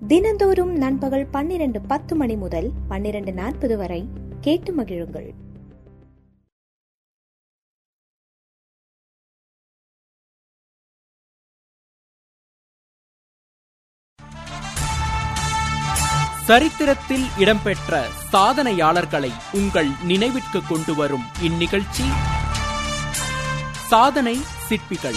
தினந்தோறும் நண்பகல் பன்னிரண்டு பத்து மணி முதல் பன்னிரண்டு நாற்பது வரை கேட்டு மகிழுங்கள் சரித்திரத்தில் இடம்பெற்ற சாதனையாளர்களை உங்கள் நினைவிற்கு கொண்டு வரும் இந்நிகழ்ச்சி சாதனை சிற்பிகள்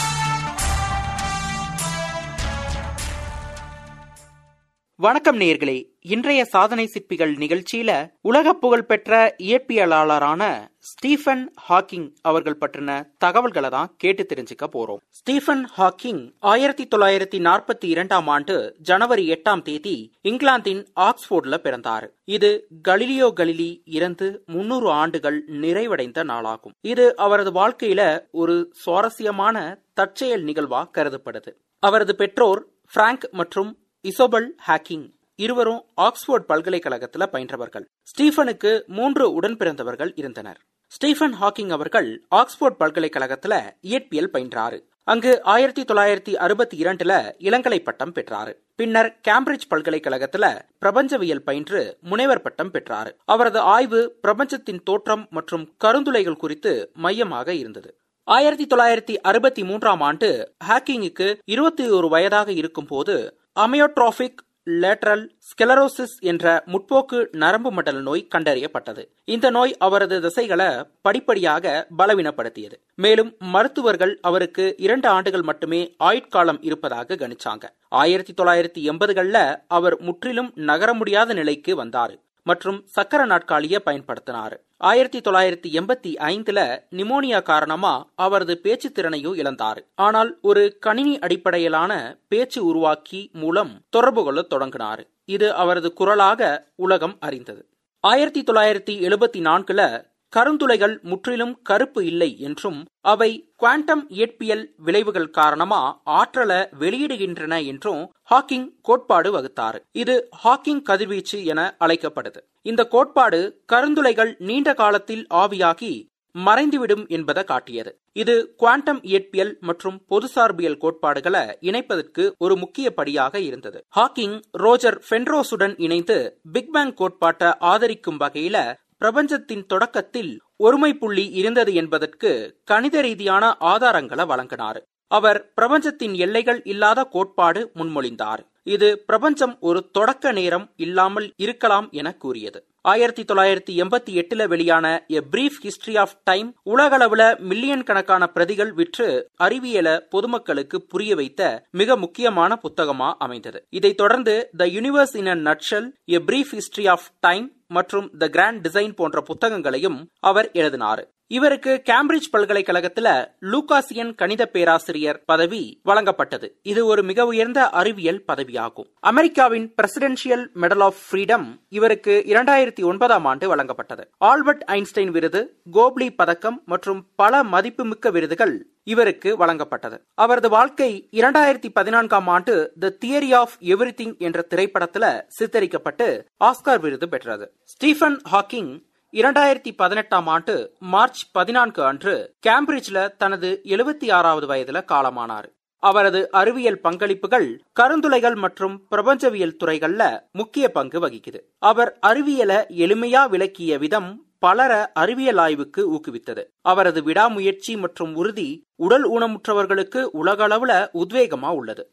வணக்கம் நேயர்களே இன்றைய சாதனை சிற்பிகள் நிகழ்ச்சியில உலக புகழ் பெற்ற இயற்பியலாளரான ஸ்டீஃபன் ஹாக்கிங் அவர்கள் பற்றின தகவல்களை தான் கேட்டு தெரிஞ்சுக்க போறோம் ஸ்டீஃபன் ஹாக்கிங் ஆயிரத்தி தொள்ளாயிரத்தி நாற்பத்தி இரண்டாம் ஆண்டு ஜனவரி எட்டாம் தேதி இங்கிலாந்தின் ஆக்ஸ்போர்ட்ல பிறந்தார் இது கலிலியோ கலிலி இறந்து முன்னூறு ஆண்டுகள் நிறைவடைந்த நாளாகும் இது அவரது வாழ்க்கையில ஒரு சுவாரஸ்யமான தற்செயல் நிகழ்வா கருதப்படுது அவரது பெற்றோர் பிராங்க் மற்றும் இசோபல் ஹாக்கிங் இருவரும் ஆக்ஸ்போர்ட் பல்கலைக்கழகத்துல பயின்றவர்கள் ஸ்டீஃபனுக்கு மூன்று உடன் பிறந்தவர்கள் இருந்தனர் ஸ்டீஃபன் ஹாக்கிங் அவர்கள் ஆக்ஸ்போர்ட் பல்கலைக்கழகத்துல இயற்பியல் பயின்றாரு அங்கு ஆயிரத்தி தொள்ளாயிரத்தி அறுபத்தி இரண்டுல இளங்கலை பட்டம் பெற்றாரு பின்னர் கேம்பிரிட்ஜ் பல்கலைக்கழகத்துல பிரபஞ்சவியல் பயின்று முனைவர் பட்டம் பெற்றாரு அவரது ஆய்வு பிரபஞ்சத்தின் தோற்றம் மற்றும் கருந்துளைகள் குறித்து மையமாக இருந்தது ஆயிரத்தி தொள்ளாயிரத்தி அறுபத்தி மூன்றாம் ஆண்டு ஹாக்கிங்குக்கு இருபத்தி ஒரு வயதாக இருக்கும் போது அமியோட்ராபிக் லேட்டரல் ஸ்கெலரோசிஸ் என்ற முற்போக்கு நரம்பு மண்டல நோய் கண்டறியப்பட்டது இந்த நோய் அவரது திசைகளை படிப்படியாக பலவீனப்படுத்தியது மேலும் மருத்துவர்கள் அவருக்கு இரண்டு ஆண்டுகள் மட்டுமே ஆயுட்காலம் இருப்பதாக கணிச்சாங்க ஆயிரத்தி தொள்ளாயிரத்தி எண்பதுகள்ல அவர் முற்றிலும் நகர முடியாத நிலைக்கு வந்தாரு மற்றும் சக்கர நாட்காலிய பயன்படுத்தினார் ஆயிரத்தி தொள்ளாயிரத்தி எண்பத்தி ஐந்துல நிமோனியா காரணமா அவரது பேச்சு திறனையும் இழந்தார் ஆனால் ஒரு கணினி அடிப்படையிலான பேச்சு உருவாக்கி மூலம் தொடர்பு கொள்ள தொடங்கினார் இது அவரது குரலாக உலகம் அறிந்தது ஆயிரத்தி தொள்ளாயிரத்தி எழுபத்தி நான்குல கருந்துளைகள் முற்றிலும் கருப்பு இல்லை என்றும் அவை குவாண்டம் இயற்பியல் விளைவுகள் காரணமா ஆற்றலை வெளியிடுகின்றன என்றும் ஹாக்கிங் கோட்பாடு வகுத்தார் இது ஹாக்கிங் கதிர்வீச்சு என அழைக்கப்படுது இந்த கோட்பாடு கருந்துளைகள் நீண்ட காலத்தில் ஆவியாகி மறைந்துவிடும் என்பதை காட்டியது இது குவாண்டம் இயற்பியல் மற்றும் பொதுசார்பியல் கோட்பாடுகளை இணைப்பதற்கு ஒரு முக்கிய படியாக இருந்தது ஹாக்கிங் ரோஜர் ஃபென்ரோஸுடன் இணைந்து பிக் பேங் கோட்பாட்டை ஆதரிக்கும் வகையில பிரபஞ்சத்தின் தொடக்கத்தில் ஒருமை புள்ளி இருந்தது என்பதற்கு கணித ரீதியான ஆதாரங்களை வழங்கினார் அவர் பிரபஞ்சத்தின் எல்லைகள் இல்லாத கோட்பாடு முன்மொழிந்தார் இது பிரபஞ்சம் ஒரு தொடக்க நேரம் இல்லாமல் இருக்கலாம் என கூறியது ஆயிரத்தி தொள்ளாயிரத்தி எண்பத்தி எட்டுல வெளியான a brief history of time உலகளவுல மில்லியன் கணக்கான பிரதிகள் விற்று அறிவியல பொதுமக்களுக்கு புரிய வைத்த மிக முக்கியமான புத்தகமா அமைந்தது இதைத் தொடர்ந்து the universe in a nutshell a brief history of time மற்றும் த கிராண்ட் டிசைன் போன்ற புத்தகங்களையும் அவர் எழுதினார் இவருக்கு கேம்பிரிட்ஜ் பல்கலைக்கழகத்துல லூகாசியன் கணித பேராசிரியர் பதவி வழங்கப்பட்டது இது ஒரு மிக உயர்ந்த அறிவியல் பதவியாகும் அமெரிக்காவின் பிரசிடென்சியல் மெடல் ஆஃப் ஃப்ரீடம் இவருக்கு இரண்டாயிரத்தி ஒன்பதாம் ஆண்டு வழங்கப்பட்டது ஆல்பர்ட் ஐன்ஸ்டைன் விருது கோப்லி பதக்கம் மற்றும் பல மதிப்புமிக்க விருதுகள் இவருக்கு வழங்கப்பட்டது அவரது வாழ்க்கை இரண்டாயிரத்தி பதினான்காம் ஆண்டு த தியரி ஆஃப் எவ்ரிதிங் என்ற திரைப்படத்துல சித்தரிக்கப்பட்டு ஆஸ்கார் விருது பெற்றது ஸ்டீஃபன் ஹாக்கிங் இரண்டாயிரத்தி பதினெட்டாம் ஆண்டு மார்ச் பதினான்கு அன்று கேம்பிரிட்ஜ்ல தனது எழுபத்தி ஆறாவது வயதுல காலமானார் அவரது அறிவியல் பங்களிப்புகள் கருந்துளைகள் மற்றும் பிரபஞ்சவியல் துறைகள்ல முக்கிய பங்கு வகிக்குது அவர் அறிவியலை எளிமையா விளக்கிய விதம் பலர அறிவியல் ஆய்வுக்கு ஊக்குவித்தது அவரது விடாமுயற்சி மற்றும் உறுதி உடல் ஊனமுற்றவர்களுக்கு உலகளவுல உத்வேகமா உள்ளது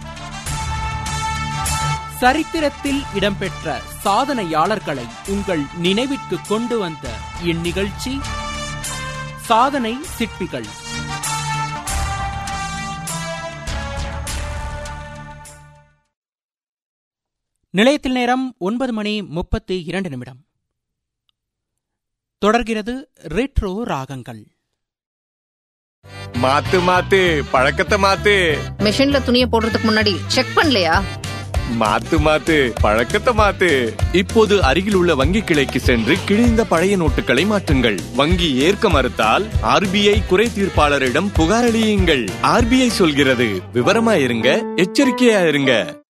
சரித்திரத்தில் இடம்பெற்ற சாதனையாளர்களை உங்கள் நினைவிற்கு கொண்டு வந்த இந்நிகழ்ச்சி சாதனை சிற்பிகள் நிலையத்தில் நேரம் ஒன்பது மணி முப்பத்தி இரண்டு நிமிடம் தொடர்கிறது ரெட்ரோ ராகங்கள் மாத்து மாத்து பழக்கத்தை மாத்து மிஷின்ல துணியை போடுறதுக்கு முன்னாடி செக் பண்ணலையா மாத்து மாத்து பழக்கத்தை மாத்து இப்போது அருகில் உள்ள வங்கி கிளைக்கு சென்று கிழிந்த பழைய நோட்டுகளை மாற்றுங்கள் வங்கி ஏற்க மறுத்தால் ஆர்பிஐ குறை தீர்ப்பாளரிடம் புகார் அளியுங்கள் ஆர்பிஐ சொல்கிறது விவரமா இருங்க எச்சரிக்கையா இருங்க